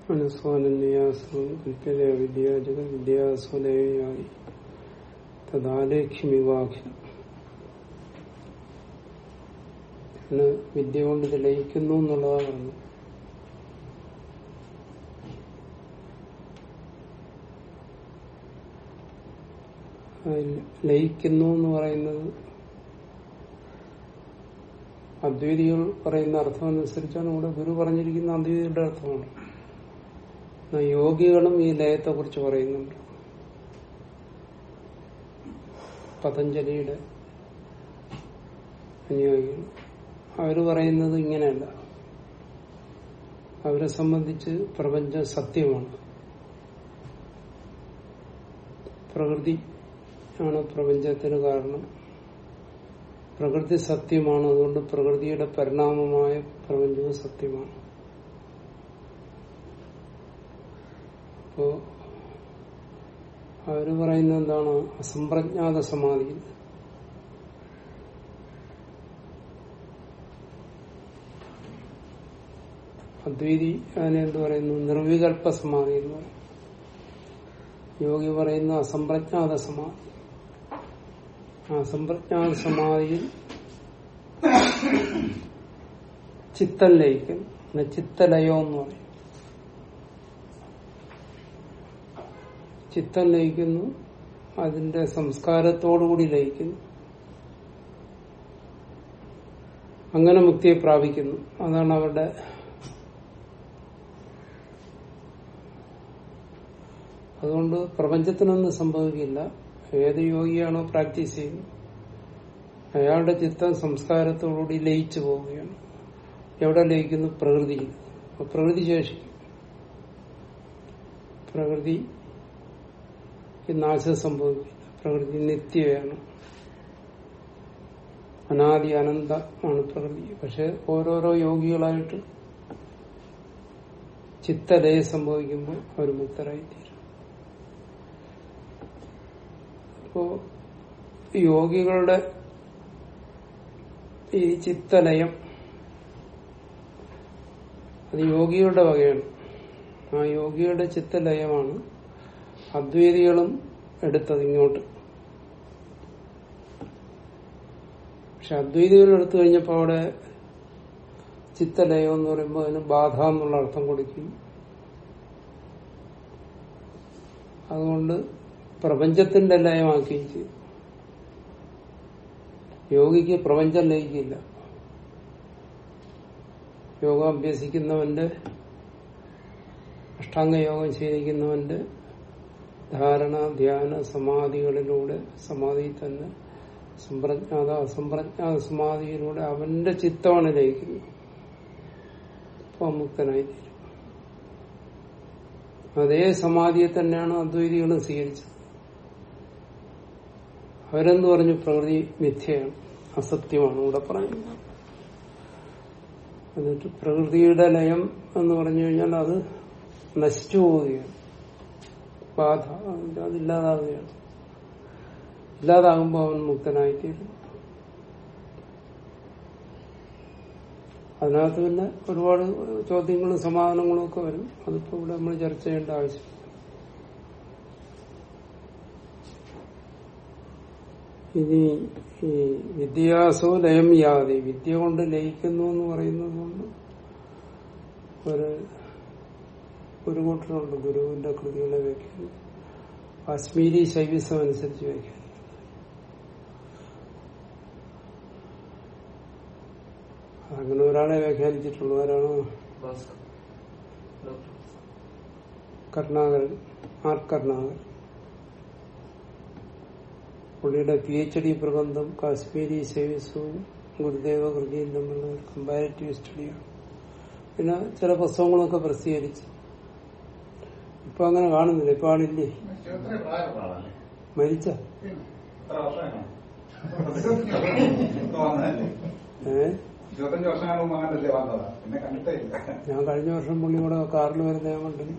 അനുസ്വാനന്യാസം കൽപ്പന വിദ്യാജക വിദ്യാസ്വലയായി തദാലേഖ്യമിവാഖ്യം പിന്നെ വിദ്യ കൊണ്ട് ഇത് ലയിക്കുന്നു എന്നുള്ളതാണ് പറഞ്ഞത് അതിൽ ലയിക്കുന്നു എന്ന് പറയുന്നത് അദ്വൈതികൾ പറയുന്ന അർത്ഥം അനുസരിച്ചാണ് ഇവിടെ ഗുരു പറഞ്ഞിരിക്കുന്ന അദ്വൈതിയുടെ അർത്ഥമാണ് എന്നാ യോഗികളും ഈ ലയത്തെ കുറിച്ച് പറയുന്നുണ്ട് പതഞ്ജലിയുടെ അനുയായികൾ അവര് പറയുന്നത് ഇങ്ങനെയല്ല അവരെ സംബന്ധിച്ച് പ്രപഞ്ചം സത്യമാണ് പ്രകൃതി ആണ് പ്രപഞ്ചത്തിന് കാരണം പ്രകൃതി സത്യമാണ് അതുകൊണ്ട് പ്രകൃതിയുടെ പരിണാമമായ പ്രപഞ്ചവും സത്യമാണ് അപ്പോ അവര് പറയുന്നത് എന്താണ് അസംപ്രജ്ഞാത സമാധിയിൽ അദ്വൈതി അതിനെ എന്ത് പറയുന്നു നിർവികൽപ്പ സമാധി എന്ന് പറയും യോഗി പറയുന്ന അസംപ്രജ്ഞാത സമാധി ആ അസംപ്രജ്ഞാത സമാധിയിൽ ചിത്തം ലയിക്കും ചിത്തലയോ എന്ന് പറയും ചിത്തം ലയിക്കുന്നു അതിന്റെ സംസ്കാരത്തോടുകൂടി ലയിക്കുന്നു അങ്ങനെ മുക്തിയെ പ്രാപിക്കുന്നു അതാണ് അവരുടെ അതുകൊണ്ട് പ്രപഞ്ചത്തിനൊന്നും സംഭവിക്കില്ല ഏത് യോഗിയാണോ പ്രാക്ടീസ് ചെയ്യുന്നത് അയാളുടെ ചിത്തം സംസ്കാരത്തോടുകൂടി ലയിച്ചു പോവുകയാണ് എവിടെ ലയിക്കുന്നു പ്രകൃതിയിൽ അപ്പൊ പ്രകൃതി ശേഷിക്കും പ്രകൃതി നാശം സംഭവിക്കില്ല പ്രകൃതി നിത്യമാണ് അനാദി അനന്തമാണ് പ്രകൃതി പക്ഷെ ഓരോരോ യോഗികളായിട്ട് ചിത്തലയ സംഭവിക്കുമ്പോൾ അവർ മുക്തരായിത്തീരും അപ്പോ യോഗികളുടെ ഈ ചിത്തലയം അത് യോഗിയുടെ വകയാണ് ആ യോഗിയുടെ ചിത്തലയമാണ് അദ്വൈതികളും എടുത്തത് ഇങ്ങോട്ട് പക്ഷെ അദ്വൈതികൾ എടുത്തു കഴിഞ്ഞപ്പോൾ അവിടെ ചിത്തലയം എന്ന് പറയുമ്പോൾ അതിന് ബാധ എന്നുള്ള അർത്ഥം കൊടുക്കും അതുകൊണ്ട് പ്രപഞ്ചത്തിന്റെ ലയമാക്കുകയും ചെയ്യും യോഗിക്ക് പ്രപഞ്ചം ലയിക്കില്ല യോഗം അഭ്യസിക്കുന്നവന്റെ അഷ്ടാംഗ യോഗം ശീലിക്കുന്നവന്റെ ധാരണ ധ്യാന സമാധികളിലൂടെ സമാധി തന്നെ സമ്പ്രജ്ഞാത അസംപ്രജ്ഞാത സമാധിയിലൂടെ അവന്റെ ചിത്തമാണ് ലയിക്കുന്നത് അപ്പൊ മുക്തനായി തീരും അതേ സമാധിയെ തന്നെയാണ് അദ്വൈതികളും സ്വീകരിച്ചത് അവരെന്ത് പറഞ്ഞു പ്രകൃതി മിഥ്യയാണ് അസത്യമാണ് ഇവിടെ പറയുന്നത് എന്നിട്ട് പ്രകൃതിയുടെ ലയം എന്ന് പറഞ്ഞു കഴിഞ്ഞാൽ അത് നശിച്ചു പോവുകയാണ് ബാധ അതില്ലാതാവുകയാണ് ഇല്ലാതാകുമ്പോൾ അവൻ മുക്തനായിത്തീരും അതിനകത്ത് പിന്നെ ഒരുപാട് ചോദ്യങ്ങളും സമാധാനങ്ങളും ഒക്കെ വരും അതിപ്പോ ഇവിടെ നമ്മൾ ചർച്ച ചെയ്യേണ്ട ആവശ്യം ഇനി ഈ വിദ്യാസോ ലയം യാതി വിദ്യ കൊണ്ട് ലയിക്കുന്നു എന്ന് പറയുന്നത് കൊണ്ട് ഒരു ഒരു കൂട്ടരുണ്ട് ഗുരുവിന്റെ കൃതികളെ വ്യാഖ്യാനം കാശ്മീരി ശൈവിസം അനുസരിച്ച് വ്യാഖ്യാനം അങ്ങനെ ഒരാളെ വ്യാഖ്യാനിച്ചിട്ടുള്ളൂ ആരാണ് കർണാകരൻ ആർ കർണാകരൻ പുള്ളിയുടെ പി എച്ച് ഡി പ്രബന്ധം കാശ്മീരി ശൈവിസവും ഗുരുദേവ കൃതിയും തമ്മിലുള്ള ഒരു കമ്പാരിറ്റീവ് സ്റ്റഡിയാണ് പിന്നെ ചില പുസ്തകങ്ങളൊക്കെ പ്രസിദ്ധീകരിച്ചു ഇപ്പൊ അങ്ങനെ കാണുന്നില്ല ഇപ്പൊ ആളില്ലേ മരിച്ച ഏ ഇരുപത്തഞ്ച് വർഷം മുമ്പ് അങ്ങനല്ലേ വന്നതാ പിന്നെ കണ്ടിട്ടേ ഇല്ല ഞാൻ കഴിഞ്ഞ വർഷം പുള്ളി കൂടെ കാറിൽ വരുന്ന ഞാൻ കണ്ടു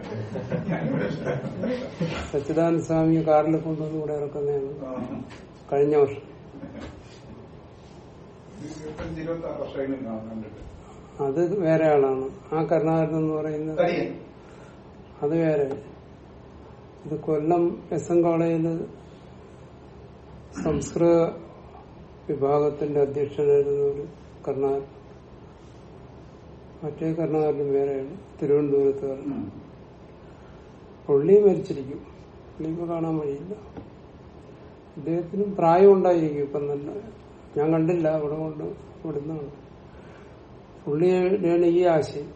സച്ചിദാനന്ദ സ്വാമിയെ കാറിൽ കൊണ്ടുവന്ന് ഇവിടെ ഇറക്കുന്നതാണ് കഴിഞ്ഞ വർഷം ഇരുപത്തഞ്ച് ഇരുപത്തി ആറ് വർഷമെങ്കിലും കാണും കണ്ടിട്ട് അത് വേറെ ആളാണ് ആ കരുണാകരൻ എന്ന് പറയുന്നത് തടിയൻ അത് വേറെ ഇത് കൊല്ലം എസ് എൻ കോളേജില് സംസ്കൃത വിഭാഗത്തിന്റെ അധ്യക്ഷനായിരുന്ന ഒരു കരുണാകരൻ മറ്റേ കരുണാകരനും വേറെയാണ് തിരുവനന്തപുരത്തുകാരൻ ഉം. പുള്ളി മരിച്ചിരിക്കും പുള്ളി ഇപ്പൊ കാണാൻ വഴിയില്ല അദ്ദേഹത്തിനും പ്രായം ഉണ്ടായിരിക്കും ഇപ്പം തന്നെ ഞാൻ കണ്ടില്ല അവിടെ കൊണ്ട് ഇവിടുന്നാണ് പുള്ളിയാണ് ഈ ആശയം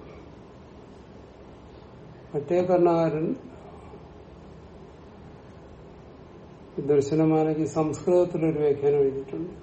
മറ്റേ കർണാകരൻ ഈ ദർശനമാലയ്ക്ക് സംസ്കൃതത്തിലൊരു വ്യാഖ്യാനം എഴുതിയിട്ടുണ്ട്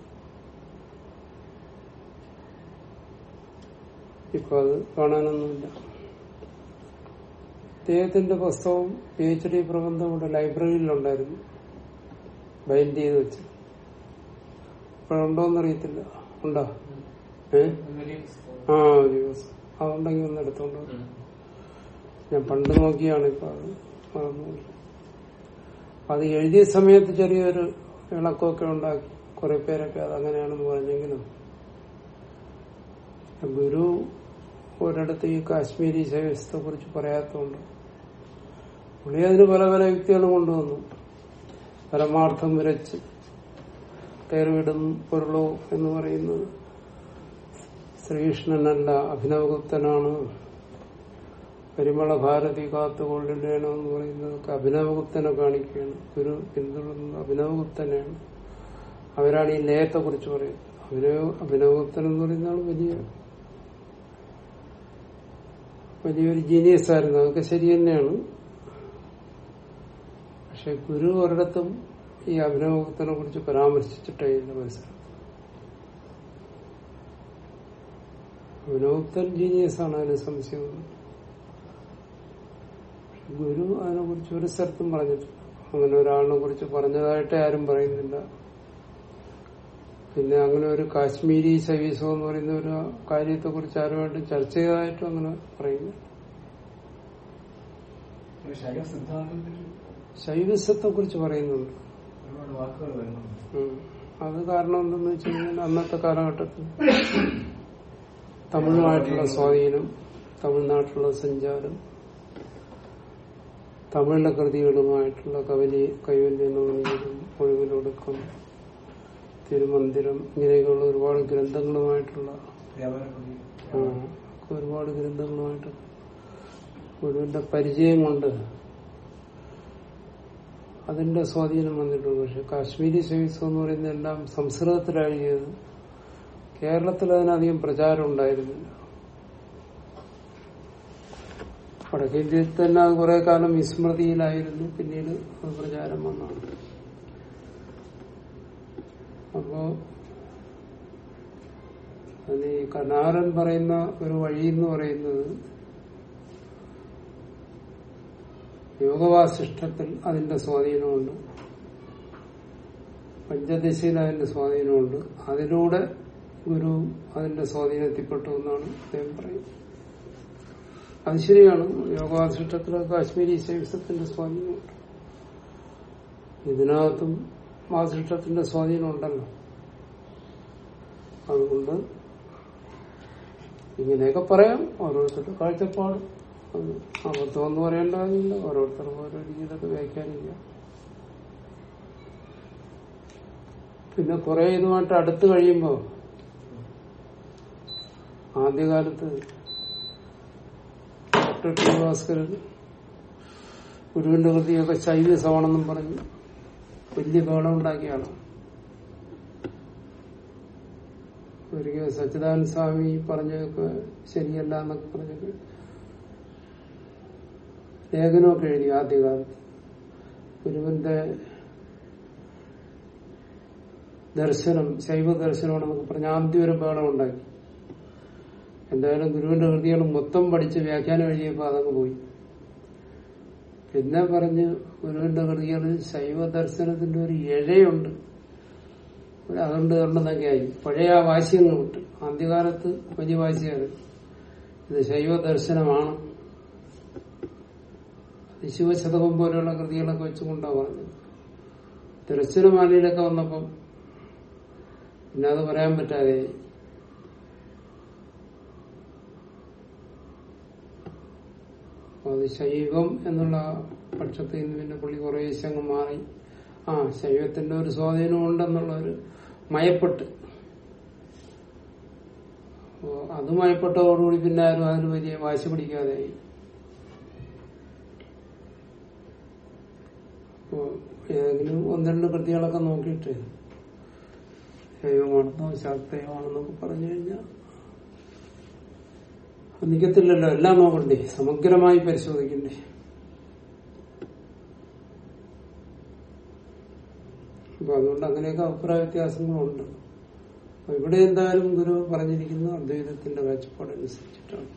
ഇപ്പൊ അത് കാണാനൊന്നുമില്ല അദ്ദേഹത്തിന്റെ പുസ്തകവും പി എച്ച് ഡി പ്രബന്ധം ഇവിടെ ലൈബ്രറിയിലുണ്ടായിരുന്നു ബൈൻഡ് ചെയ്ത് വെച്ച് ഇപ്പോഴുണ്ടോന്നറിയത്തില്ല ഉണ്ടോ ഏ ആ ഒരു ദിവസം അതുണ്ടെങ്കിൽ ഒന്ന് എടുത്തോണ്ട് വരൂ. ഞാൻ പണ്ട് നോക്കിയാണ് ഇപ്പൊ അത് മറന്നുപോയി. അത് എഴുതിയ സമയത്ത് ചെറിയൊരു ഇളക്കമൊക്കെ ഉണ്ടാക്കി കുറെ പേരൊക്കെ അത് അങ്ങനെയാണെന്ന് പറഞ്ഞെങ്കിലും ഗുരു ഒരിടത്ത് ഈ കാശ്മീരി ശൈവത്തെ കുറിച്ച് പറയാത്തതുകൊണ്ട് പുള്ളി അതിന് പല പല യുക്തികളും കൊണ്ടുവന്നു പരമാർത്ഥം വിരച്ച് കയറിവിടും പൊരുളോ എന്ന് പറയുന്നത് ശ്രീകൃഷ്ണനല്ല അഭിനവഗുപ്തനാണ് പരിമള ഭാരതി കാത്തുകൊള്ളിടേണം എന്ന് പറയുന്നതൊക്കെ അഭിനവഗുപ്തനെ കാണിക്കുകയാണ് ഗുരു പിന്തുടരുന്നത് അഭിനവഗുപ്തനെയാണ് അവരാണ് ഈ ലയത്തെ കുറിച്ച് പറയുന്നത് അഭിനവ അഭിനവഗുപ്തൻ എന്ന് പറയുന്ന ആൾ വലിയ വലിയൊരു ജീനിയസ് ആയിരുന്നു അതൊക്കെ ശരി തന്നെയാണ് പക്ഷെ ഗുരു ഒരിടത്തും ഈ അഭിനവഗുപ്തനെ കുറിച്ച് പരാമർശിച്ചിട്ടേ ഇല്ല മനസ്സിലാക്കും അഭിനവഗുപ്തൻ ജീനിയസ് ആണ് അതിന് സംശയമൊന്നും ഗുരു അതിനെ കുറിച്ച് ഒരു സ്ഥലത്തും പറഞ്ഞിട്ടില്ല അങ്ങനെ ഒരാളിനെ കുറിച്ച് പറഞ്ഞതായിട്ട് ആരും പറയുന്നില്ല പിന്നെ അങ്ങനെ ഒരു കാശ്മീരി സൈവീസോ എന്ന് പറയുന്ന ഒരു കാര്യത്തെ കുറിച്ച് ആരുമായിട്ടും ചർച്ച ചെയ്തതായിട്ടും അങ്ങനെ പറയുന്നു ഒരു ശൈവ സിദ്ധാന്തത്തിൽ ശൈവസത്തെ കുറിച്ച് പറയുന്നുണ്ട് ഒരുപാട് വാക്കുകൾ വരുന്നുണ്ട് ഉം. അത് കാരണം എന്തെന്ന് വെച്ച് കഴിഞ്ഞാൽ അന്നത്തെ കാലഘട്ടത്തിൽ തമിഴുമായിട്ടുള്ള സ്വാധീനം തമിഴ്നാട്ടിലുള്ള സഞ്ചാരം തമിഴിലെ കൃതികളുമായിട്ടുള്ള കവലി കൈവല്യ നവനീതം ഒഴിവിലൊടുക്കം തിരുമന്ദിരം ഇങ്ങനെയൊക്കെയുള്ള ഒരുപാട് ഗ്രന്ഥങ്ങളുമായിട്ടുള്ള വ്യാപാര കൃതി ആ, ഒക്കെ ഒരുപാട് ഗ്രന്ഥങ്ങളുമായിട്ട് ഗുരുവിന്റെ പരിചയം കൊണ്ട് അതിന്റെ സ്വാധീനം വന്നിട്ടുണ്ട് പക്ഷെ കാശ്മീരി ശൈവസം എന്ന് പറയുന്ന എല്ലാം സംസ്കൃതത്തിലാണ് എഴുതിയത് കേരളത്തിൽ അതിനധികം പ്രചാരം ഉണ്ടായിരുന്നില്ല വടക്കേന്ത്യയിൽ തന്നെ അത് കുറെ കാലം വിസ്മൃതിയിലായിരുന്നു പിന്നീട് അത് പ്രചാരം വന്നാണ് അപ്പോ അതിന് ഈ കനാരൻ പറയുന്ന ഒരു വഴി എന്ന് പറയുന്നത് യോഗവാസിഷ്ടത്തിൽ അതിന്റെ സ്വാധീനമുണ്ട് പഞ്ചദശയിൽ അതിന്റെ സ്വാധീനമുണ്ട് അതിലൂടെ ഗുരു അതിന്റെ സ്വാധീനത്തിൽപ്പെട്ടു എന്നാണ് അദ്ദേഹം പറയുന്നത് അത് ശരിയാണ് യോഗവാസിഷ്ടത്തിൽ കാശ്മീരി ശൈവസത്തിന്റെ സ്വാധീനമുണ്ട് ഇതിനകത്തും വാസിഷ്ടത്തിന്റെ സ്വാധീനം ഉണ്ടല്ലോ അതുകൊണ്ട് ഇങ്ങനെയൊക്കെ പറയാം ഓരോരുത്തരുടെ കാഴ്ചപ്പാട് അത് അബദ്ധമെന്ന് പറയേണ്ടതില്ല ഓരോരുത്തർക്കും ഓരോ രീതിയിലൊക്കെ വ്യാഖ്യാനിക്കാം പിന്നെ കുറെ ഇതുമായിട്ട് അടുത്ത് കഴിയുമ്പോ ആദ്യകാലത്ത് ഡോക്ടർ ടി ഭാസ്കരൻ ഗുരുവിന്റെ കൃതിയൊക്കെ ശൈവ സവണെന്നും പറഞ്ഞു വലിയ ബഹളം ഉണ്ടാക്കിയാണ് ഒരിക്കൽ സച്ചിദാനന്ദ സ്വാമി പറഞ്ഞതൊക്കെ ശരിയല്ല എന്നൊക്കെ പറഞ്ഞൊക്കെ ലേഖനമൊക്കെ എഴുതി ആദ്യകാലത്ത് ഗുരുവിന്റെ ദർശനം ശൈവ ദർശനമാണെന്നൊക്കെ പറഞ്ഞ് ആദ്യം ഒരു ബഹളം ഉണ്ടാക്കി എന്തായാലും ഗുരുവിന്റെ കൃതികൾ മൊത്തം പഠിച്ച് വ്യാഖ്യാനം എഴുതിയപ്പോൾ അതങ്ങ് പോയി പിന്നെ പറഞ്ഞ് ഗുരുവിന്റെ കൃതികളിൽ ശൈവ ദർശനത്തിന്റെ ഒരു ഇഴയുണ്ട് ഒരു അതുകൊണ്ട് കണ്ടെന്നൊക്കെ ആയി പഴയ ആ വാശിയങ്ങ് വിട്ട് ആദ്യകാലത്ത് വലിയ വാശിയായിരുന്നു ഇത് ശൈവ ദർശനമാണ് അത് ശിവശതകം പോലെയുള്ള കൃതികളൊക്കെ വെച്ചുകൊണ്ടാണ് പറഞ്ഞത് ദർശനമാലയിലൊക്കെ വന്നപ്പം പിന്നെ അത് പറയാൻ പറ്റാതെ അപ്പൊ അത് ശൈവം എന്നുള്ള പക്ഷത്തിൽ നിന്ന് പിന്നെ പുള്ളി കുറേശ്ശെ അങ്ങ് മാറി ആ ശൈവത്തിന്റെ ഒരു സ്വാധീനം ഉണ്ടെന്നുള്ള ഒരു മയപ്പെട്ട് അപ്പോ അത് മയപ്പെട്ടതോടുകൂടി പിന്നെ ആരും അതിന് വലിയ വാശി പിടിക്കാതെയായി അപ്പോ ഏതെങ്കിലും ഒന്ന് രണ്ട് കൃതികളൊക്കെ നോക്കിയിട്ട് ശൈവമാണെന്നോ ശാക്തയമാണെന്നൊക്കെ പറഞ്ഞു കഴിഞ്ഞാൽ അത് നിൽക്കത്തില്ലല്ലോ എല്ലാം നോക്കണ്ടേ സമഗ്രമായി പരിശോധിക്കണ്ടേ അപ്പൊ അതുകൊണ്ട് അങ്ങനെയൊക്കെ അഭിപ്രായ വ്യത്യാസങ്ങളുണ്ട് അപ്പൊ ഇവിടെ എന്തായാലും ഗുരു പറഞ്ഞിരിക്കുന്നത് അദ്വൈതത്തിന്റെ കാഴ്ചപ്പാടനുസരിച്ചിട്ടാണ്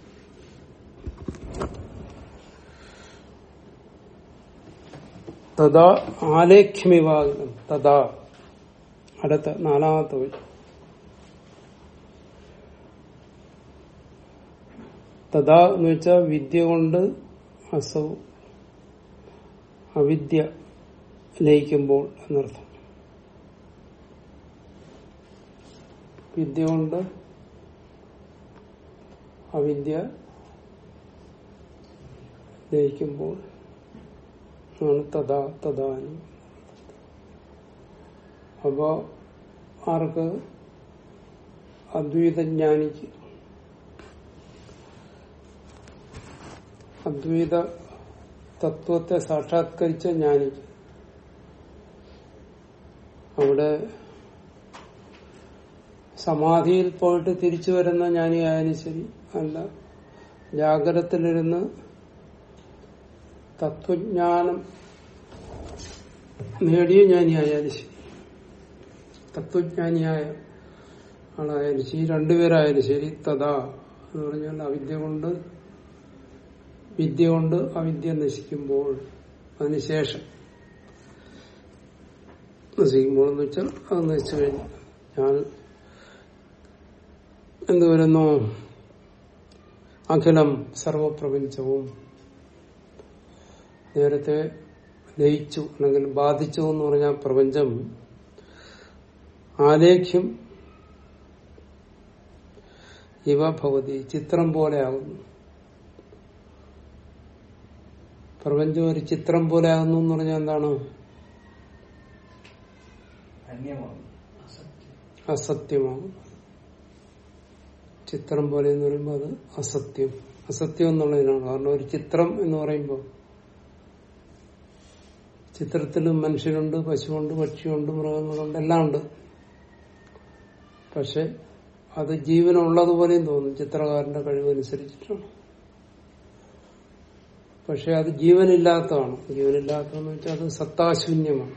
തഥാ ആലേഖ്യമിവാദം തഥാ അടുത്ത നാലാമത്തെ വഴി തഥാ എന്ന് വെച്ചാൽ വിദ്യ കൊണ്ട് അസൗ അവിദ്യ ലയിക്കുമ്പോൾ എന്നർത്ഥം വിദ്യ കൊണ്ട് അവിദ്യ ലയിക്കുമ്പോൾ ആണ് തഥാ തഥാനും അപ്പോ ആർക്ക് അദ്വൈതജ്ഞാനിക്ക് അദ്വൈത തത്വത്തെ സാക്ഷാത്കരിച്ച ജ്ഞാനിക്ക് അവിടെ സമാധിയിൽ പോയിട്ട് തിരിച്ചു വരുന്ന ജ്ഞാനിയായാലും ശരി അല്ല ജാഗ്രതത്തിലിരുന്ന് തത്വജ്ഞാനം നേടിയ ജ്ഞാനിയായാലും ശരി തത്വജ്ഞാനിയായ ആളായാലും ശരി രണ്ടുപേരായാലും ശരി തഥാ എന്ന് പറഞ്ഞാൽ അവിദ്യ കൊണ്ട് വിദ്യ കൊണ്ട് അവിദ്യ നശിക്കുമ്പോൾ അതിനുശേഷം നശിക്കുമ്പോൾ എന്ന് വെച്ചാൽ അത് നശിച്ചു കഴിഞ്ഞു ഞാൻ എന്ത് വരുന്നു അഖിലം സർവപ്രപഞ്ചവും നേരത്തെ ലയിച്ചു അല്ലെങ്കിൽ ബാധിച്ചു എന്ന് പറഞ്ഞാൽ പ്രപഞ്ചം ആലേഖ്യം ഇവ ഭവതി ചിത്രം പോലെ ആകുന്നു പ്രപഞ്ചം ഒരു ചിത്രം പോലെ ആകുന്നു എന്ന് പറഞ്ഞാൽ എന്താണ് അന്യമാണ് അസത്യമാകുന്നു ചിത്രം പോലെ എന്ന് പറയുമ്പോൾ അത് അസത്യം അസത്യം എന്നുള്ളതിനാണ് കാരണം ഒരു ചിത്രം എന്ന് പറയുമ്പോൾ ചിത്രത്തിൽ മനുഷ്യരുണ്ട് പശുവുണ്ട് പക്ഷിയുണ്ട് മൃഗങ്ങളുണ്ട് എല്ലാം ഉണ്ട് പക്ഷെ അത് ജീവനുള്ളതുപോലെയും തോന്നും ചിത്രകാരന്റെ കഴിവനുസരിച്ചിട്ടാണ് പക്ഷെ അത് ജീവനില്ലാത്തതാണ് ജീവനില്ലാത്തതെന്ന് വെച്ചാൽ അത് സത്താശൂന്യമാണ്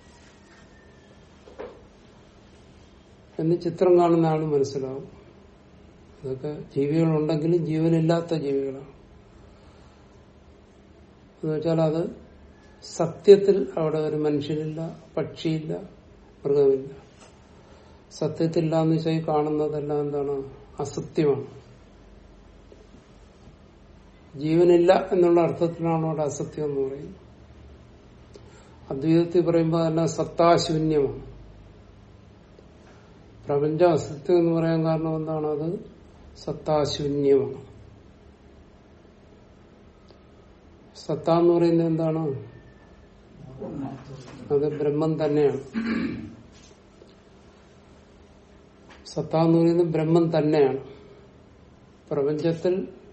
എന്ന് ചിത്രം കാണുന്ന ആൾ മനസ്സിലാവും അതൊക്കെ ജീവികളുണ്ടെങ്കിലും ജീവനില്ലാത്ത ജീവികളാണ് എന്ന് വെച്ചാൽ അത് സത്യത്തിൽ അവിടെ ഒരു മനുഷ്യനില്ല പക്ഷിയില്ല മൃഗമില്ല സത്യത്തില്ല എന്ന് വെച്ചാൽ ഈ കാണുന്നതെല്ലാം എന്താണ് അസത്യമാണ് ജീവനില്ല എന്നുള്ള അർത്ഥത്തിലാണ് അവിടെ അസത്യം എന്ന് പറയുന്നത് അദ്വൈതത്തിൽ പറയുമ്പോൾ അതെല്ലാം സത്താശൂന്യമാണ് പ്രപഞ്ച അസത്യം എന്ന് പറയാൻ കാരണം എന്താണ് അത് സത്താശൂന്യമാണ് സത്ത എന്ന് പറയുന്നത് എന്താണ് അത് ബ്രഹ്മം തന്നെയാണ് സത്ത എന്ന് പറയുന്നത് ബ്രഹ്മം തന്നെയാണ് പ്രപഞ്ചത്തിൽ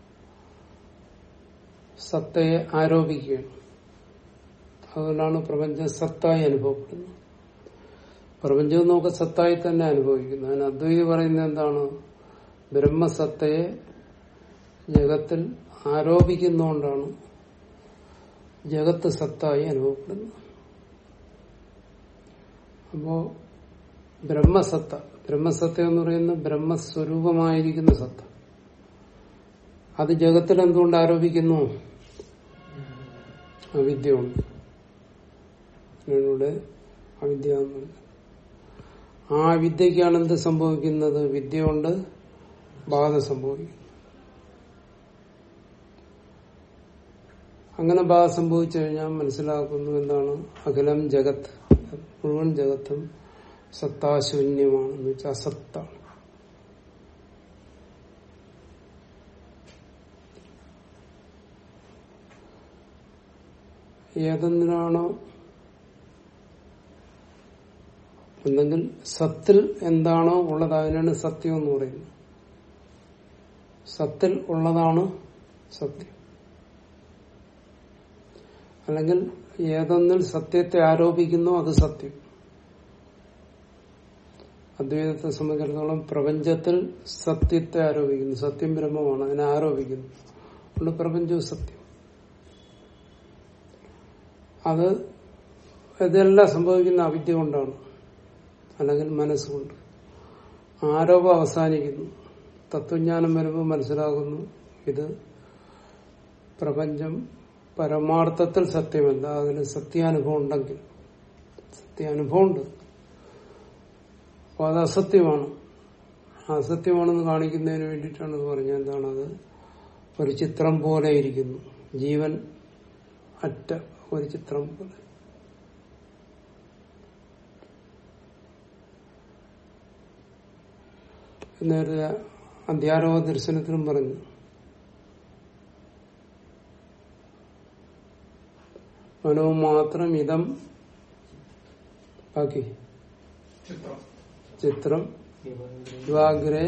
സത്തയെ ആരോപിക്കുകയാണ് അതുകൊണ്ടാണ് പ്രപഞ്ചം സത്തായി അനുഭവപ്പെടുന്നത് പ്രപഞ്ചം നമുക്ക് സത്തായി തന്നെ അനുഭവിക്കുന്നു അതിന് അദ്വൈതി പറയുന്നത് എന്താണ് ബ്രഹ്മസത്തയെ ജഗത്തിൽ ആരോപിക്കുന്നതുകൊണ്ടാണ് ജഗത്ത് സത്തായി അനുഭവപ്പെടുന്നത് അപ്പോ ബ്രഹ്മസത്ത ബ്രഹ്മസത്ത എന്ന് പറയുന്നത് ബ്രഹ്മസ്വരൂപമായിരിക്കുന്ന സത്ത അത് ജഗത്തിൽ എന്തുകൊണ്ട് ആരോപിക്കുന്നു അവിദ്യ കൊണ്ട് ഇതിലൂടെ അവിദ്യ എന്ന് പറയുന്നത്. ആ വിദ്യക്കാണ് എന്ത് സംഭവിക്കുന്നത് വിദ്യ കൊണ്ട് ബാധ സംഭവിക്കും അങ്ങനെ ബാധ സംഭവിച്ചു കഴിഞ്ഞാൽ മനസ്സിലാക്കുന്നു എന്താണ് അഖിലം ജഗത്ത് മുഴുവൻ ജഗത്തും സത്താശൂന്യമാണ് എന്ന് വെച്ചാൽ അസത്താണ് ഏതെന്തിനാണോ എന്തെങ്കിൽ സത്തിൽ എന്താണോ ഉള്ളത് അതിനാണ് സത്യം എന്ന് പറയുന്നത് സത്തിൽ ഉള്ളതാണ് സത്യം അല്ലെങ്കിൽ ഏതൊന്നിൽ സത്യത്തെ ആരോപിക്കുന്നോ അത് സത്യം അദ്വൈതത്തെ സംബന്ധിച്ചിടത്തോളം പ്രപഞ്ചത്തിൽ സത്യത്തെ ആരോപിക്കുന്നു സത്യം ബ്രഹ്മമാണ് അതിനെ ആരോപിക്കുന്നു അതുകൊണ്ട് പ്രപഞ്ചവും സത്യം അത് ഇതെല്ലാം സംഭവിക്കുന്ന അവിദ്യ കൊണ്ടാണ് അല്ലെങ്കിൽ മനസ്സുകൊണ്ട് ആരോപം അവസാനിക്കുന്നു തത്വജ്ഞാനം വരുമ്പോൾ മനസ്സിലാകുന്നു ഇത് പ്രപഞ്ചം പരമാർത്ഥത്തിൽ സത്യമല്ല അതിന് സത്യാനുഭവം ഉണ്ടെങ്കിൽ സത്യാനുഭവം ഉണ്ട് അപ്പൊ അത് അസത്യമാണ് അസത്യമാണെന്ന് കാണിക്കുന്നതിന് വേണ്ടിയിട്ടാണ് ഇത് പറഞ്ഞത് എന്താണത് ഒരു ചിത്രം പോലെ ഇരിക്കുന്നു ജീവൻ അറ്റ ഒരു ചിത്രം പോലെ നേരത്തെ അധ്യാരോപ ദർശനത്തിലും പറഞ്ഞു മനോ മാത്രം ഇതം ബാക്കി ചിത്രം ചിത്രം യുവാഗ്രേ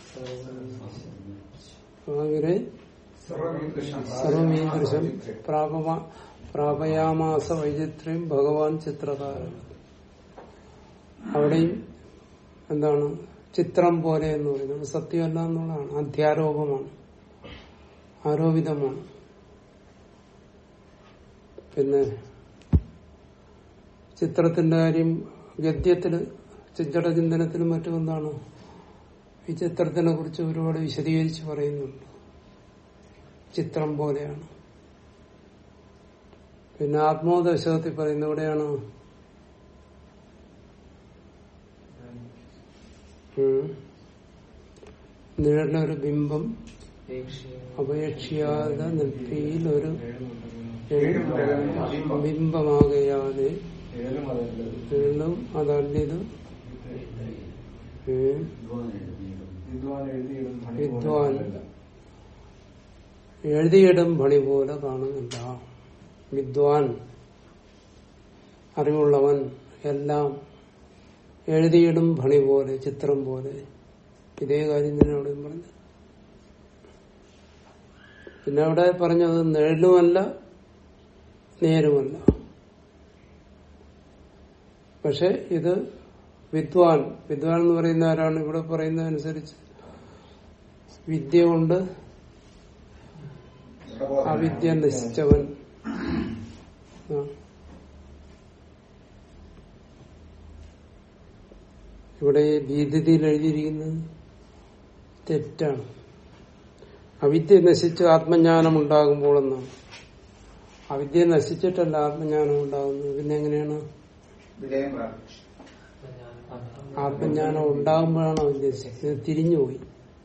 യുവാഗ്രേ സർവമീദൃശം സർവമീദൃശം പ്രാപമ പ്രാപയാമാസ വൈചിത്ര്യം ഭഗവാൻ ചിത്രകാരൻ അവിടെയും എന്താണ് ചിത്രം പോലെ എന്ന് പറയുന്നത് സത്യമല്ല എന്നുള്ളതാണ് അധ്യാരോപമാണ് ആരോപിതമാണ് പിന്നെ ചിത്രത്തിന്റെ കാര്യം ഗദ്യത്തില് ചിഞ്ചട ചിന്തനത്തിലും മറ്റും എന്താണ് ഈ ചിത്രത്തിനെ കുറിച്ച് ഒരുപാട് വിശദീകരിച്ച് പറയുന്നുണ്ട് ചിത്രം പോലെയാണ് പിന്നെ ആത്മോദശകത്തിൽ പറയുന്ന എവിടെയാണ് ഉം. നിഴലൊരു ബിംബം അപേക്ഷിയാതെ നെറ്റിയിൽ ഒരു ബിംബമാകയാതെ ഏഴും അതുള്ളത് വീണ്ടും അതല്ലിത് ഉം. വിദ്വാൻ എഴുതിയിടും പണി വിദ്വാൻ. പോലെയല്ല. എഴുതിയിടും പണി പോലെ കാണുന്നില്ല വിദ്വാൻ അറിവുള്ളവൻ എല്ലാം എഴുതിയിടും പണി പോലെ ചിത്രം പോലെ ഇതേ കാര്യം തന്നെ അവിടെ പറഞ്ഞു പിന്നെ അവിടെ പറഞ്ഞത് നിഴലുമല്ല നേരുമല്ല പക്ഷെ ഇത് വിദ്വാൻ വിദ്വാൻ എന്ന് പറയുന്ന ആരാണ് ഇവിടെ പറയുന്നതനുസരിച്ച് വിദ്യ കൊണ്ട് അവിദ്യ നശിച്ചവൻ ആ. ഇവിടെ ഈ ഭീതിയിൽ എഴുതിയിരിക്കുന്നത് തെറ്റാണ് അവിദ്യ നശിച്ച് ആത്മജ്ഞാനം ഉണ്ടാകുമ്പോൾ എന്നാണ് അവിദ്യ നശിച്ചിട്ടല്ല ആത്മജ്ഞാനം ഉണ്ടാകുന്നത് പിന്നെ എങ്ങനെയാണ് വിജയം പ്രാപിച്ചു ആത്മജ്ഞാനം ഉണ്ടാകുമ്പോഴാണ് അവിദ്യ നശിച്ചത് ഇത് തിരിഞ്ഞുപോയി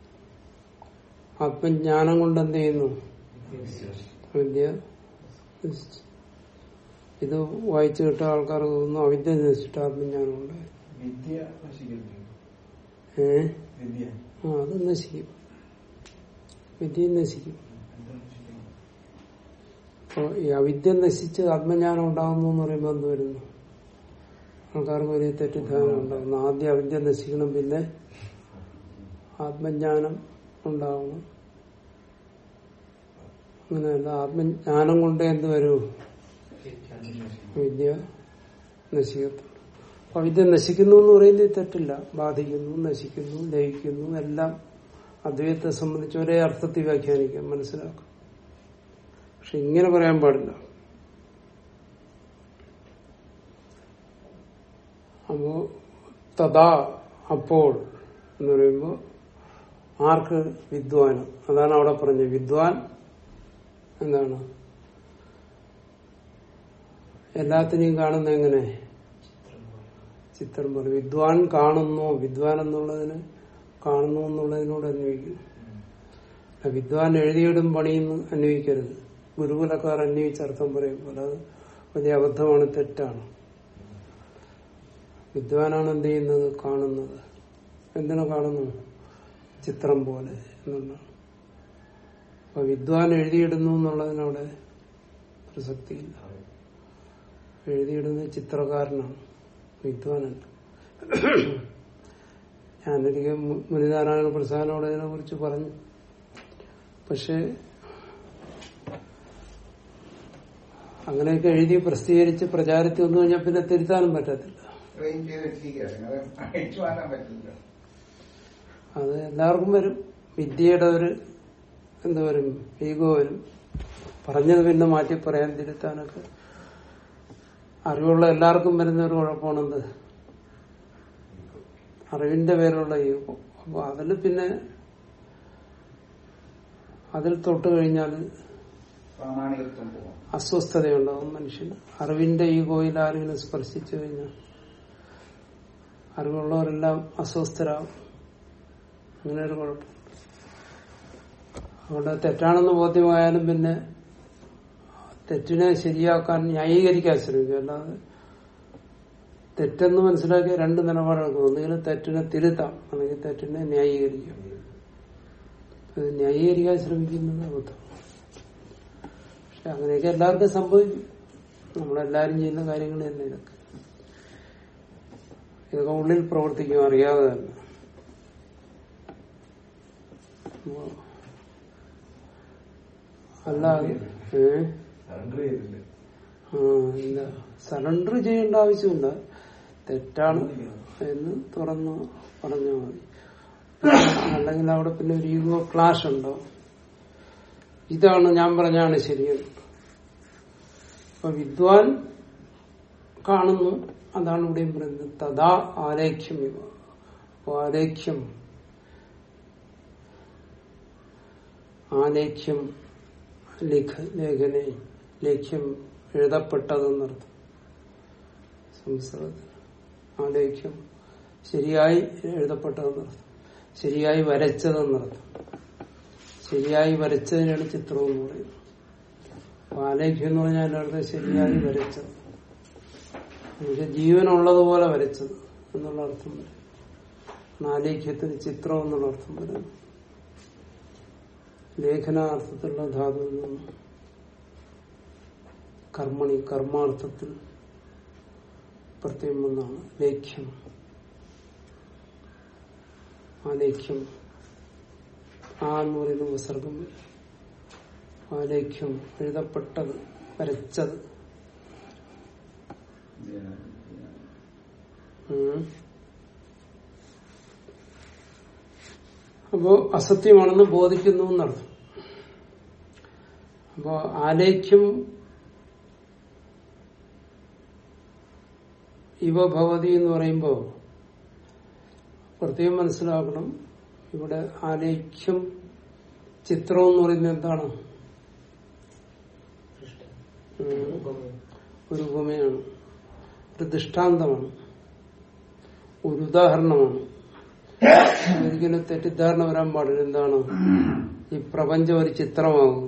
ആത്മജ്ഞാനം കൊണ്ട് എന്ത് ചെയ്യുന്നു അവിദ്യ നശിച്ചു. ഇത് വായിച്ചു കേട്ട ആൾക്കാർ തോന്നുന്നു അവിദ്യ നശിച്ചിട്ട് ആത്മജ്ഞാനം ഉണ്ടായി വിദ്യ നശിക്കുന്നു ഏ വിദ്യ ആ അത് നശിക്കും വിദ്യ നശിക്കും എന്താ നശിക്കുന്നു അപ്പൊ ഈ അവിദ്യ നശിച്ച് ആത്മജ്ഞാനം ഉണ്ടാകുന്നു എന്ന് പറയുമ്പോൾ എന്ത് വരുന്നു ആൾക്കാർക്ക് വലിയ തെറ്റിദ്ധാരണ ഉണ്ടാകുന്നു ആദ്യം അവിദ്യ നശിക്കണം പിന്നെ ആത്മജ്ഞാനം ഉണ്ടാവണം അങ്ങനെയല്ല ആത്മജ്ഞാനം കൊണ്ട് എന്ത് വരൂ വിദ്യ നശിക്കത്തുള്ളൂ അപ്പൊ വിദ്യ നശിക്കുന്നു എന്ന് പറയുന്നത് തെറ്റില്ല ബാധിക്കുന്നു നശിക്കുന്നു ലയിക്കുന്നു എല്ലാം അദ്വൈതത്തെ സംബന്ധിച്ച് ഒരേ അർത്ഥത്തിൽ വ്യാഖ്യാനിക്കാം മനസ്സിലാക്കാം പക്ഷെ ഇങ്ങനെ പറയാൻ പാടില്ല അപ്പോ തഥാ അപ്പോൾ എന്ന് പറയുമ്പോൾ ആർക്ക് വിദ്വാന് അതാണ് അവിടെ പറഞ്ഞത് വിദ്വാൻ എന്താണ് എല്ലാത്തിനെയും കാണുന്ന എങ്ങനെ ചിത്രം പോലെ വിദ്വാൻ കാണുന്നു വിദ്വാൻ എന്നുള്ളതിന് കാണുന്നു എന്നുള്ളതിനോട് അന്വയിക്കുന്നു അല്ല, വിദ്വാൻ എഴുതിയിടും പണിയെന്ന് അന്വയിക്കരുത് ഗുരുകുലക്കാർ അന്വയിച്ച അർത്ഥം പറയുമ്പോൾ അത് വലിയ അബദ്ധമാണ് തെറ്റാണ് വിദ്വാനാണ് എന്ത് ചെയ്യുന്നത് കാണുന്നത് എന്തിനു കാണുന്നു ചിത്രം പോലെ എന്നുള്ളതാണ് അപ്പൊ വിദ്വാൻ എഴുതിയിടുന്നു എന്നുള്ളതിനവിടെ പ്രസക്തിയില്ല എഴുതിയിടുന്നത് ചിത്രകാരനാണ് വിദ്വാനല്ല ഞാനൊരിക്കൽ മു- മുനിനാരായണ പ്രസാദനോട് ഇതിനെ കുറിച്ച് പറഞ്ഞു പക്ഷെ അങ്ങനെയൊക്കെ എഴുതി പ്രസിദ്ധീകരിച്ച് പ്രചാരത്തിൽ വന്നു കഴിഞ്ഞാൽ പിന്നെ തിരുത്താനും പറ്റത്തില്ല ട്രെയിൻ ചെയ്ത് വെച്ചിരിക്കുകയാണ് അത് അഴിച്ചു മാറ്റാൻ പറ്റില്ല അത് എല്ലാവർക്കും വരും വിദ്യയുടെ ഒരു എന്താ വരും ഈഗോ വരും പറഞ്ഞത് പിന്നെ മാറ്റി പറയാൻ തിരുത്താനൊക്കെ അറിവുള്ള എല്ലാവർക്കും വരുന്ന ഒരു കുഴപ്പമാണെന്ത് അറിവിന്റെ പേരുള്ള ഈഗോ അപ്പൊ അതിൽ പിന്നെ അതിൽ തൊട്ട് കഴിഞ്ഞാൽ പ്രാമാണികത്വം പോകും അസ്വസ്ഥതയുണ്ടാവും മനുഷ്യന് അറിവിന്റെ ഈഗോയിൽ ആരെങ്കിലും സ്പർശിച്ചു കഴിഞ്ഞാൽ അറിവുള്ളവരെല്ലാം അസ്വസ്ഥരാകും അങ്ങനെ ഒരു കുഴപ്പം അവിടെ തെറ്റാണെന്ന് ബോധ്യമായാലും പിന്നെ തെറ്റിനെ ശരിയാക്കാൻ ന്യായീകരിക്കാൻ ശ്രമിക്കും അല്ലാതെ തെറ്റെന്ന് മനസ്സിലാക്കിയ രണ്ട് നിലപാടെടുക്കും ഒന്നുകിൽ തെറ്റിനെ തിരുത്താം അല്ലെങ്കിൽ തെറ്റിനെ ന്യായീകരിക്കാം അത് ന്യായീകരിക്കാൻ ശ്രമിക്കുന്നത് അബദ്ധം പക്ഷെ അങ്ങനെയൊക്കെ എല്ലാവർക്കും സംഭവിക്കും നമ്മളെല്ലാരും ചെയ്യുന്ന കാര്യങ്ങൾ തന്നെ ഇതൊക്കെ ഇതൊക്കെ ഉള്ളിൽ പ്രവർത്തിക്കും അറിയാതെ തന്നെ അപ്പൊ അല്ലാതെ ഏഹ് സറണ്ടർ ചെയ്തില്ല ആ ഇല്ല സറണ്ടർ ചെയ്യേണ്ട ആവശ്യമില്ല തെറ്റാണ് എന്ന് തുറന്ന് പറഞ്ഞാൽ മതി അല്ലെങ്കിൽ അവിടെ പിന്നെ ഒരു ഈഗോ ക്ലാഷ് ഉണ്ടോ ഇതാണ് ഞാൻ പറഞ്ഞാണ് ശരിയെന്ന് അപ്പൊ വിദ്വാൻ കാണുന്നു അതാണ് ഇവിടെയും പറയുന്നത് തഥാ ആലേഖ്യം ഇവ അപ്പൊ ആലേഖ്യം ആലേഖ്യം ലിഖ ലേഖനെ ലേഖ്യം എഴുതപ്പെട്ടതെന്നർത്ഥം സംസ്കൃതത്തിൽ ആലേഖ്യം ശരിയായി എഴുതപ്പെട്ടതെന്നർത്ഥം ശരിയായി വരച്ചതെന്നർത്ഥം ശരിയായി വരച്ചതിനാണ് ചിത്രം എന്ന് പറയുന്നത് അപ്പൊ ആലേഖ്യം എന്ന് പറഞ്ഞാൽ അതിനർത്ഥം ശരിയായി വരച്ചത് എന്നുവെച്ചാൽ ജീവനുള്ളതുപോലെ വരച്ചത് എന്നുള്ള അർത്ഥം വരും ആലേഖ്യത്തിന് ചിത്രം എന്നുള്ള അർത്ഥം വരും ലേഖനാർത്ഥത്തിലുള്ള ധാതുവിൽ നിന്നും കർമ്മണി കർമാർത്ഥത്തിൽ പ്രത്യേകം വന്നാണ് ലേഖ്യം ആ ലേഖ്യം ആ എന്ന് പറയുന്ന വിസർഗം ആ ലേഖ്യം എഴുതപ്പെട്ടത് വരച്ചത് ഉം. അപ്പോ അസത്യമാണെന്ന് ബോധിക്കുന്നു എന്നർത്ഥം അപ്പോ ആലേഖ്യം ഇവ ഭവതി എന്ന് പറയുമ്പോ പ്രത്യേകം മനസ്സിലാക്കണം ഇവിടെ ആലേഖ്യം ചിത്രം എന്ന് പറയുന്നത് എന്താണ് ഉം. ഒരു ഉപമയാണ് ഒരു ദൃഷ്ടാന്തമാണ് ഒരു ഉദാഹരണമാണ് ഒരിക്കലും തെറ്റിദ്ധാരണ വരാൻ പാടില്ല എന്താണ് ഈ പ്രപഞ്ചം ഒരു ചിത്രമാകുന്നു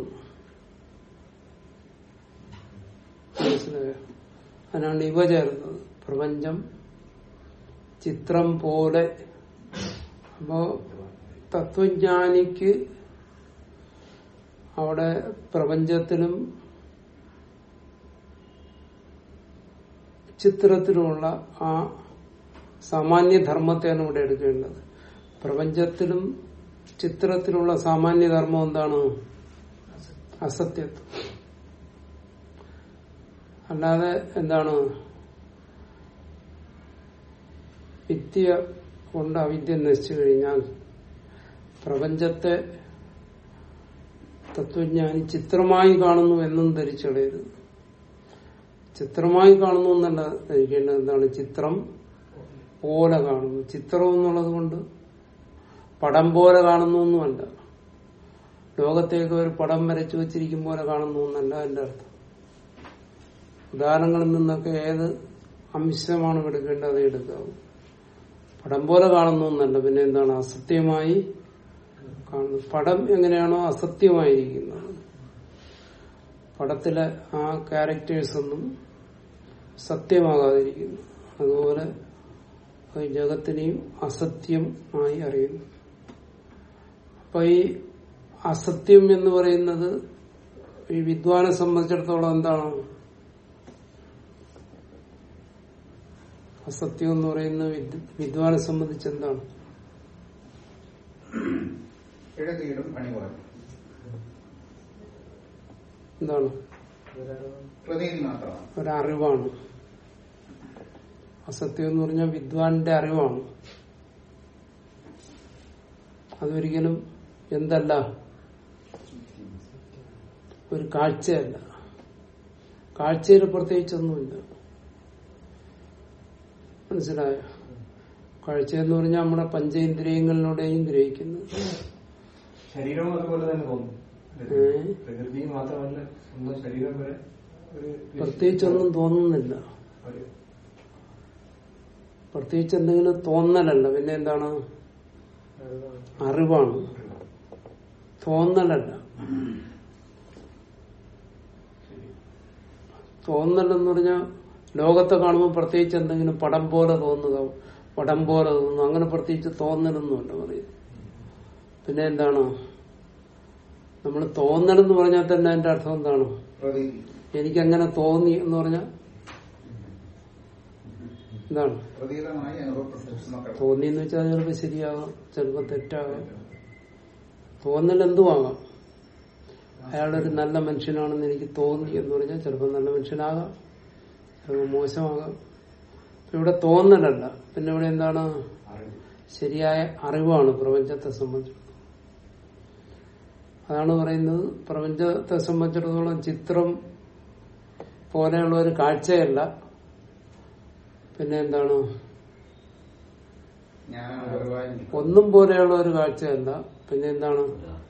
മനസ്സിലായോ അതിനാണ് ഇവ ചേർന്നത് പ്രപഞ്ചം ചിത്രം പോലെ അപ്പോ തത്വജ്ഞാനിക്ക് അവിടെ പ്രപഞ്ചത്തിലും ചിത്രത്തിലുമുള്ള ആ സാമാന്യധർമ്മത്തെയാണ് ഇവിടെ എടുക്കേണ്ടത് പ്രപഞ്ചത്തിലും ചിത്രത്തിലുള്ള സാമാന്യധർമ്മം എന്താണ് അസത്യത്വം അല്ലാതെ എന്താണ് വിദ്യ കൊണ്ട് അവിദ്യ നശിച്ചു കഴിഞ്ഞാൽ പ്രപഞ്ചത്തെ തത്വജ്ഞാനി ചിത്രമായി കാണുന്നു എന്നും ധരിച്ചളയരുത് ചിത്രമായി കാണുന്നു എന്നല്ല ധരിക്കേണ്ടത് എന്താണ് ചിത്രം പോലെ കാണുന്നു ചിത്രം എന്നുള്ളത് കൊണ്ട് പടം പോലെ കാണുന്നു എന്നുമല്ല ലോകത്തേക്ക് ഒരു പടം വരച്ചു വെച്ചിരിക്കും പോലെ കാണുന്നു എന്നല്ല എന്റെ അർത്ഥം ഉദാഹരണങ്ങളിൽ നിന്നൊക്കെ ഏത് അംശമാണ് എടുക്കേണ്ടത് അത് എടുക്കാവും പടം പോലെ കാണുന്നു എന്നല്ല പിന്നെ എന്താണ് അസത്യമായി കാണുന്നു പടം എങ്ങനെയാണോ അസത്യമായിരിക്കുന്നത് പടത്തിലെ ആ ക്യാരക്ടേഴ്സ് ഒന്നും സത്യമാകാതിരിക്കുന്നു അതുപോലെ ഈ ജഗത്തിനെയും അസത്യം ആയി അറിയുന്നു അപ്പൊ ഈ അസത്യം എന്ന് പറയുന്നത് ഈ വിദ്വാനെ സംബന്ധിച്ചിടത്തോളം എന്താണ് അസത്യം എന്ന് പറയുന്ന വിദ്- വിദ്വാനെ സംബന്ധിച്ച് എന്താണ് എഴുതിയിടും പണി കുറയും എന്താണ് പ്രതീതി മാത്രമാണ് ഒരറിവാണ് അസത്യം എന്ന് പറഞ്ഞാൽ വിദ്വാന്റെ അറിവാണ് അതൊരിക്കലും എന്തല്ല ഒരു കാഴ്ചയല്ല കാഴ്ചയിൽ പ്രത്യേകിച്ചൊന്നുമില്ല മനസ്സിലായോ കാഴ്ച എന്ന് പറഞ്ഞാൽ നമ്മുടെ പഞ്ചേന്ദ്രിയങ്ങളിലൂടെയും ഗ്രഹിക്കുന്നു ശരീരവും അതുപോലെ തന്നെ തോന്നും ഏ? പ്രകൃതി മാത്രമല്ല സ്വന്തം ശരീരം വരെ ഒരു പ്രത്യേകിച്ചൊന്നും തോന്നുന്നില്ല ഒരു പ്രത്യേകിച്ച് എന്തെങ്കിലും തോന്നലല്ല പിന്നെ എന്താണ് അറിവാണ് തോന്നലല്ല തോന്നലെന്ന് പറഞ്ഞാൽ ലോകത്തെ കാണുമ്പോൾ പ്രത്യേകിച്ച് എന്തെങ്കിലും പടം പോലെ തോന്നുക പടം പോലെ തോന്നുന്നു അങ്ങനെ പ്രത്യേകിച്ച് തോന്നലൊന്നുമല്ല പറയും പിന്നെ എന്താണ് നമ്മൾ തോന്നലെന്ന് പറഞ്ഞാൽ തന്നെ അതിന്റെ അർത്ഥം എന്താണ് പ്രതീതി എനിക്കങ്ങനെ തോന്നി എന്ന് പറഞ്ഞാൽ എന്താണ് പ്രതീതമായി അനുഭവപ്പെട്ടു എന്നൊക്കെ തോന്നി എന്ന് വെച്ചാൽ ചിലപ്പോൾ ശരിയാകാം ചിലപ്പോൾ തെറ്റാകാം തോന്നൽ എന്തുമാകാം അയാളൊരു നല്ല മനുഷ്യനാണെന്ന് എനിക്ക് തോന്നി എന്ന് പറഞ്ഞാൽ ചിലപ്പോൾ നല്ല മനുഷ്യനാകാം ചിലപ്പോൾ മോശമാകാം ഇപ്പൊ ഇവിടെ തോന്നലല്ല പിന്നെ ഇവിടെ എന്താണ് അറിവ് ശരിയായ അറിവാണ് പ്രപഞ്ചത്തെ സംബന്ധിച്ചിടത്തോളം അതാണ് പറയുന്നത് പ്രപഞ്ചത്തെ സംബന്ധിച്ചിടത്തോളം ചിത്രം പോലെയുള്ള ഒരു കാഴ്ചയല്ല പിന്നെ എന്താണ് ജ്ഞാനം അറിവായി നിൽക്കും. ഒന്നും പോലെയുള്ള ഒരു കാഴ്ചയല്ല പിന്നെ എന്താണ്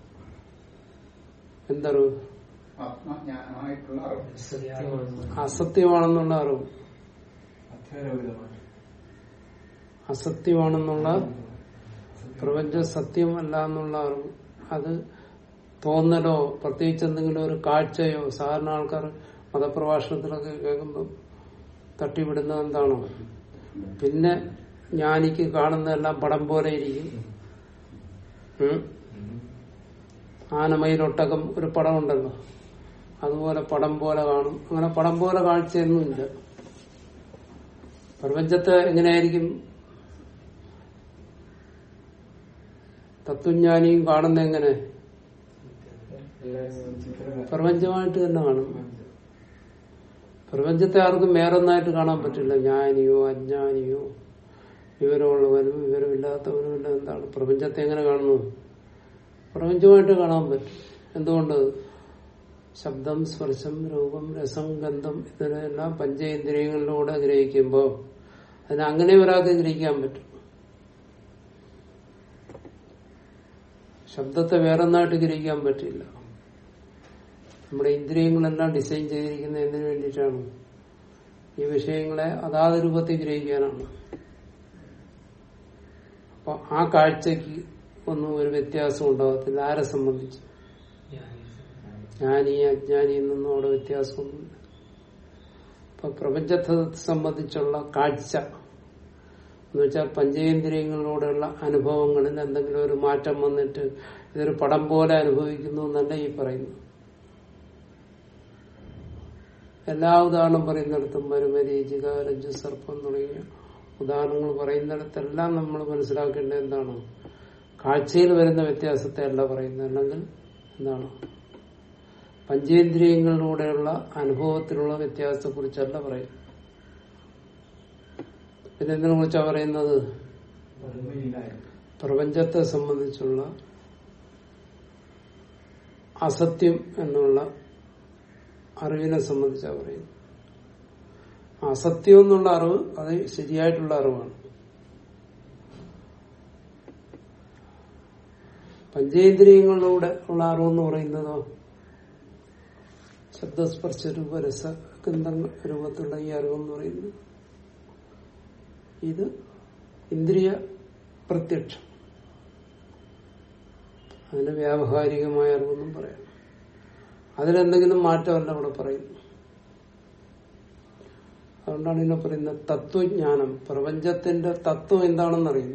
എന്തറിവ് ആത്മജ്ഞാനമായിട്ടുള്ള അറിവ് അസത്യമാണെന്നുള്ള അറിവ് അത്യാരോപിതമാണ് അസത്യമാണെന്നുള്ള പ്രപഞ്ച സത്യമല്ല എന്നുള്ള അറിവ് അത് തോന്നലോ പ്രത്യേകിച്ച് എന്തെങ്കിലും ഒരു കാഴ്ചയോ സാധാരണ ആൾക്കാർ മതപ്രഭാഷണത്തിലൊക്കെ കേൾക്കുമ്പോൾ തട്ടിവിടുന്നത് എന്താണോ പിന്നെ ജ്ഞാനിക്ക് കാണുന്നതെല്ലാം പടം പോലെ ഇരിക്കും ഉം? ആനമയിലൊട്ടകം ഒരു പടം ഉണ്ടല്ലോ അതുപോലെ പടം പോലെ കാണും അങ്ങനെ പടം പോലെ കാഴ്ചയൊന്നുമില്ല പ്രപഞ്ചത്തെ എങ്ങനെയായിരിക്കും തത്വജ്ഞാനിയും കാണുന്ന എങ്ങനെ പ്രപഞ്ചമായിട്ട് തന്നെ കാണും പ്രപഞ്ചത്തെ ആർക്കും വേറൊന്നായിട്ട് കാണാൻ പറ്റില്ല ജ്ഞാനിയോ അജ്ഞാനിയോ വിവരമുള്ളവനും വിവരമില്ലാത്തവനും എല്ലാം എന്താണ് പ്രപഞ്ചത്തെ എങ്ങനെ കാണുന്നു പ്രപഞ്ചമായിട്ട് കാണാൻ പറ്റും എന്തുകൊണ്ട് ശബ്ദം സ്പർശം രൂപം രസം ഗന്ധം ഇതിനെല്ലാം പഞ്ചേന്ദ്രിയങ്ങളിലൂടെ ഗ്രഹിക്കുമ്പോൾ അതിനെ അങ്ങനെ ഒരാൾക്ക് ഗ്രഹിക്കാൻ പറ്റും ശബ്ദത്തെ വേറൊന്നായിട്ട് ഗ്രഹിക്കാൻ പറ്റില്ല നമ്മുടെ ഇന്ദ്രിയങ്ങളെല്ലാം ഡിസൈൻ ചെയ്തിരിക്കുന്നത് എന്തിനു വേണ്ടിയിട്ടാണ് ഈ വിഷയങ്ങളെ അതാത് രൂപത്തിൽ ഗ്രഹിക്കാനാണ് അപ്പൊ ആ കാഴ്ചക്ക് ഒന്നും ഒരു വ്യത്യാസം ഉണ്ടാകത്തില്ല ആരെ സംബന്ധിച്ച് ജ്ഞാനി അജ്ഞാനി എന്നൊന്നും അവിടെ വ്യത്യാസമൊന്നുമില്ല അപ്പൊ പ്രപഞ്ചത്തെ സംബന്ധിച്ചുള്ള കാഴ്ച എന്ന് വെച്ചാൽ പഞ്ചേന്ദ്രിയങ്ങളിലൂടെയുള്ള അനുഭവങ്ങളിൽ എന്തെങ്കിലും ഒരു മാറ്റം വന്നിട്ട് ഇതൊരു പടം പോലെ അനുഭവിക്കുന്നു എന്നല്ല ഈ പറയുന്നു എല്ലാ ഉദാഹരണം പറയുന്നിടത്തും മരുമരീചിക രജ്ജു സർപ്പം തുടങ്ങിയ ഉദാഹരണങ്ങൾ പറയുന്നിടത്തെല്ലാം നമ്മൾ മനസ്സിലാക്കേണ്ടത് എന്താണ് കാഴ്ചയിൽ വരുന്ന വ്യത്യാസത്തെ അല്ല പറയുന്നത് അല്ലെങ്കിൽ എന്താണ് പഞ്ചേന്ദ്രിയങ്ങളിലൂടെയുള്ള അനുഭവത്തിലുള്ള വ്യത്യാസത്തെ കുറിച്ചല്ല പറയുന്നത് പിന്നെ എന്തിനെ കുറിച്ചാ പറയുന്നത് ഓർമ്മയില്ലായ്മ പ്രപഞ്ചത്തെ സംബന്ധിച്ചുള്ള അസത്യം എന്നുള്ള അറിവിനെ സംബന്ധിച്ചാ പറയുന്നത് അസത്യം എന്നുള്ള അറിവ് അത് ശരിയായിട്ടുള്ള അറിവാണ് പഞ്ചേന്ദ്രിയങ്ങളിലൂടെ ഉള്ള അറിവെന്ന് പറയുന്നതോ ശബ്ദസ്പർശ രൂപ രസ ഗന്ധങ്ങൾ രൂപത്തിലുള്ള ഈ അറിവെന്ന് പറയുന്നത് ഇത് ഇന്ദ്രിയ പ്രത്യക്ഷം അതിന് വ്യാവഹാരികമായ അറിവെന്നും പറയാം അതിലെന്തെങ്കിലും മാറ്റമല്ല ഇവിടെ പറയുന്നു അതുകൊണ്ടാണ് ഇതിനെ പറയുന്നത് തത്വജ്ഞാനം പ്രപഞ്ചത്തിന്റെ തത്വം എന്താണെന്ന് അറിയുന്നു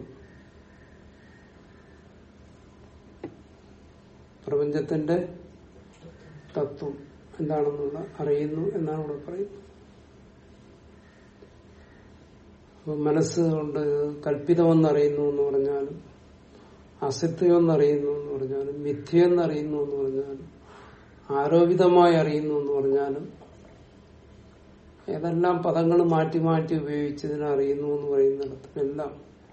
പ്രപഞ്ചത്തിന്റെ തത്വം എന്താണെന്നുള്ള അറിയുന്നു എന്നാണ് ഇവിടെ പറയുന്നത് അപ്പൊ മനസ്സ് കൊണ്ട് കല്പിതമെന്നറിയുന്നു എന്ന് പറഞ്ഞാലും അസത്യമെന്നറിയുന്നു എന്ന് പറഞ്ഞാലും മിഥ്യയെന്നറിയുന്നു എന്ന് പറഞ്ഞാലും ആരോപിതമായി അറിയുന്നു എന്ന് പറഞ്ഞാലും ഏതെല്ലാം പദങ്ങൾ മാറ്റി മാറ്റി ഉപയോഗിച്ച് ഇതിനെ അറിയുന്നു എന്ന് പറയുന്നിടത്ത് എല്ലാം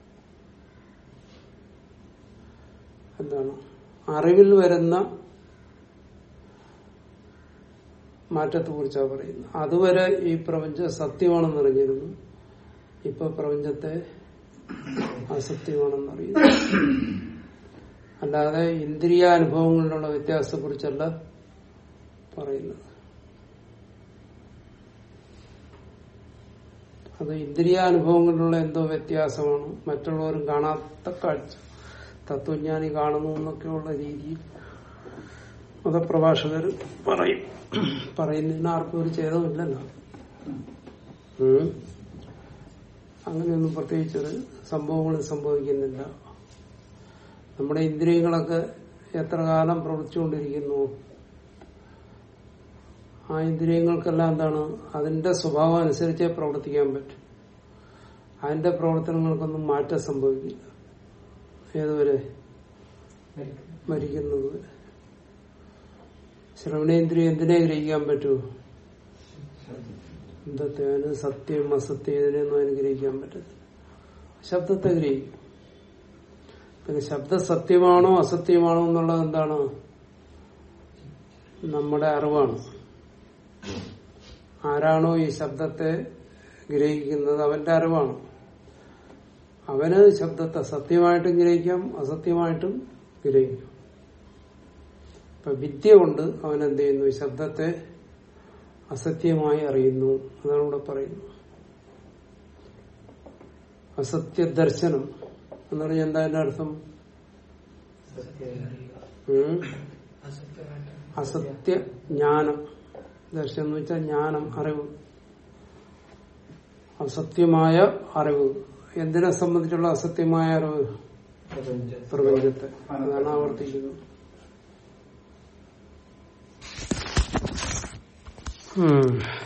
എന്താണ് അറിവിൽ വരുന്ന മാറ്റത്തെ കുറിച്ചാണ് പറയുന്നത് അതുവരെ ഈ പ്രപഞ്ചം സത്യമാണെന്ന് അറിഞ്ഞിരുന്നു ഇപ്പൊ പ്രപഞ്ചത്തെ അസത്യമാണെന്നറിയുന്നു അല്ലാതെ ഇന്ദ്രിയാനുഭവങ്ങളിലുള്ള വ്യത്യാസത്തെ കുറിച്ചല്ല പറയുന്നത് അത് ഇന്ദ്രിയാനുഭവങ്ങളിലുള്ള എന്തോ വ്യത്യാസമാണ് മറ്റുള്ളവരും കാണാത്ത കാഴ്ച തത്വജ്ഞാനി കാണുന്നു എന്നൊക്കെയുള്ള രീതിയിൽ മതപ്രഭാഷകർ പറയും പറയുന്നതിന് ആർക്കും ഒരു ഛേദമില്ലല്ലോ ഉം. അങ്ങനെയൊന്നും പ്രത്യേകിച്ചൊരു സംഭവങ്ങൾ സംഭവിക്കുന്നില്ല നമ്മുടെ ഇന്ദ്രിയങ്ങളൊക്കെ എത്ര കാലം പ്രവർത്തിച്ചുകൊണ്ടിരിക്കുന്നു ആ ഇന്ദ്രിയങ്ങൾക്കെല്ലാം എന്താണ് അതിന്റെ സ്വഭാവം അനുസരിച്ചേ പ്രവർത്തിക്കാൻ പറ്റും അതിന്റെ പ്രവർത്തനങ്ങൾക്കൊന്നും മാറ്റം സംഭവിക്കില്ല ഏതുവരെ മരിക്കുന്നത് വരെ ശ്രവണേന്ദ്രിയം എന്തിനെ ഗ്രഹിക്കാൻ പറ്റൂ എന്തത്തെ അതിന് സത്യം അസത്യം ഇതിനെയൊന്നും അനുഗ്രഹിക്കാൻ പറ്റത്തില്ല ശബ്ദത്തെ ഗ്രഹിക്കും പിന്നെ ശബ്ദ സത്യമാണോ അസത്യമാണോ എന്നുള്ളത് എന്താണ് നമ്മുടെ അറിവാണ് ആരാണോ ഈ ശബ്ദത്തെ ഗ്രഹിക്കുന്നത് അവന്റെ അറിവാണ് അവന് ശബ്ദത്തെ സത്യമായിട്ടും ഗ്രഹിക്കാം അസത്യമായിട്ടും ഗ്രഹിക്കാം ഇപ്പൊ വിദ്യ കൊണ്ട് അവൻ എന്ത് ചെയ്യുന്നു ഈ ശബ്ദത്തെ അസത്യമായി അറിയുന്നു അതാണ് ഇവിടെ പറയുന്നത് അസത്യ ദർശനം എന്ന് പറഞ്ഞാൽ എന്താ അതിന്റെ അർത്ഥം ഉം? അസത്യ ജ്ഞാനം ദർശനം എന്ന് വെച്ചാൽ ജ്ഞാനം അറിവ് അസത്യമായ അറിവ് എന്തിനെ സംബന്ധിച്ചുള്ള അസത്യമായ അറിവ് പ്രപഞ്ചത്തെ അതാണ് ആവർത്തിക്കുന്നത് ഉം